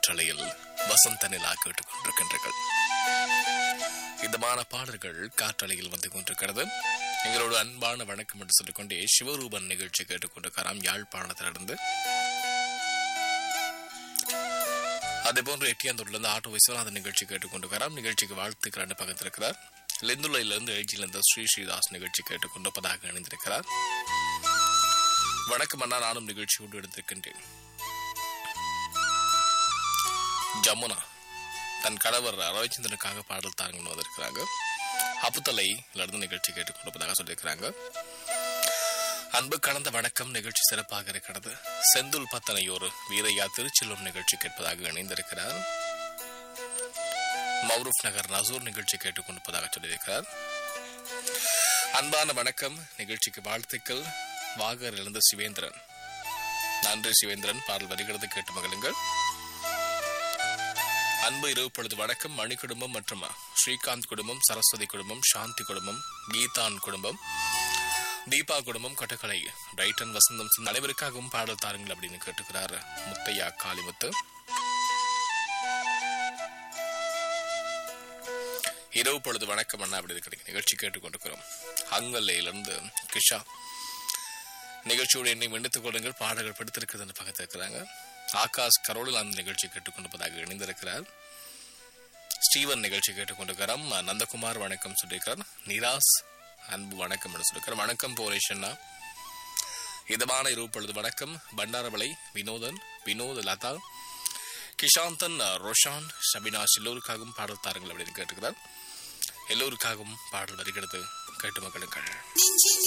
காற்றலையில் வசந்த நிலா கேட்டுக் கொண்டிருக்கின்றீர்கள் இதமான பாடல்கள் காற்றலையில் வந்து கொண்டிருக்கிறது எங்களோட அன்பான வணக்கம் என்று சொல்லிக்கொண்டே சிவரூபன் நிகழ்ச்சி கேட்டுக்கொண்டிருக்கிறாம் யாழ்ப்பாணத்திலிருந்து அதே போன்று எட்டியாந்தூர்லேருந்து ஆட்டோ விஸ்வநாதன் நிகழ்ச்சி கேட்டுக்கொண்டிருக்கிறார் நிகழ்ச்சிக்கு வாழ்த்துக்கள் பகிர்ந்திருக்கிறார் லெந்துலையிலிருந்து எழுச்சியிலிருந்து ஸ்ரீ ஸ்ரீதாஸ் நிகழ்ச்சி கேட்டுக்கொண்டிருப்பதாக இணைந்திருக்கிறார் வணக்கம் அண்ணா நானும் நிகழ்ச்சியோடு எடுத்திருக்கின்றேன் ஜமுனா தன் கணவர் ரவிச்சந்திரனுக்காக பாடல் தாங்கன்னு வந்திருக்கிறாங்க அப்புத்தலை இருந்து நிகழ்ச்சி கேட்டுக்கொண்டிருப்பதாக சொல்லியிருக்கிறாங்க அன்பு கலந்த வணக்கம் நிகழ்ச்சி சிறப்பாக இருக்கிறது செந்துல் பத்தனையோர் வீரையா திருச்செல்வம் நிகழ்ச்சி கேட்பதாக இணைந்திருக்கிறார் மௌரூப் நகர் நசூர் நிகழ்ச்சி கேட்டுக்கொண்டிருப்பதாக சொல்லியிருக்கிறார் அன்பான வணக்கம் நிகழ்ச்சிக்கு வாழ்த்துக்கள் வாகர் இழந்த சிவேந்திரன் நன்றி சிவேந்திரன் பாடல் வருகிறது கேட்டு மகளுங்கள் அன்பு இரவு பொழுது வணக்கம் மணி குடும்பம் மற்றும் ஸ்ரீகாந்த் குடும்பம் சரஸ்வதி குடும்பம் சாந்தி குடும்பம் கீதான் குடும்பம் தீபா குடும்பம் கட்டக்கலை பிரைட்டன் வசந்தம் சிந்து அனைவருக்காகவும் பாடல் தாருங்கள் அப்படின்னு கேட்டுக்கிறார் முத்தையா காளிமுத்து இரவு பொழுது வணக்கம் அண்ணா அப்படி கிடைக்கும் நிகழ்ச்சி கேட்டுக்கொண்டிருக்கிறோம் அங்கல்லையிலிருந்து கிஷா நிகழ்ச்சியோடு என்னை மன்னித்துக் கொள்ளுங்கள் பாடல்கள் படுத்திருக்கிறது என்று பக்கத்தில் இருக்கிறாங்க ஆகாஷ் கரோலில் அந்த நிகழ்ச்சி கேட்டுக்கொண்டிருப்பதாக இணைந்திருக்கிறார் ஸ்டீவன் நிகழ்ச்சி கேட்டுக்கொண்டிருக்கிறார் நந்தகுமார் வணக்கம் சொல்லியிருக்கிறார் நிராஸ் அன்பு வணக்கம் என்று சொல்லியிருக்கிறார் வணக்கம் போரேஷன்னா இதமான இரவு பொழுது வணக்கம் பண்டாரவளை வினோதன் வினோத் லதா கிஷாந்தன் ரோஷான் ஷபினாஷ் எல்லோருக்காகவும் பாடல் தாருங்கள் அப்படின்னு கேட்டுக்கிறார் எல்லோருக்காகவும் பாடல் வருகிறது கேட்டு மக்களுங்கள்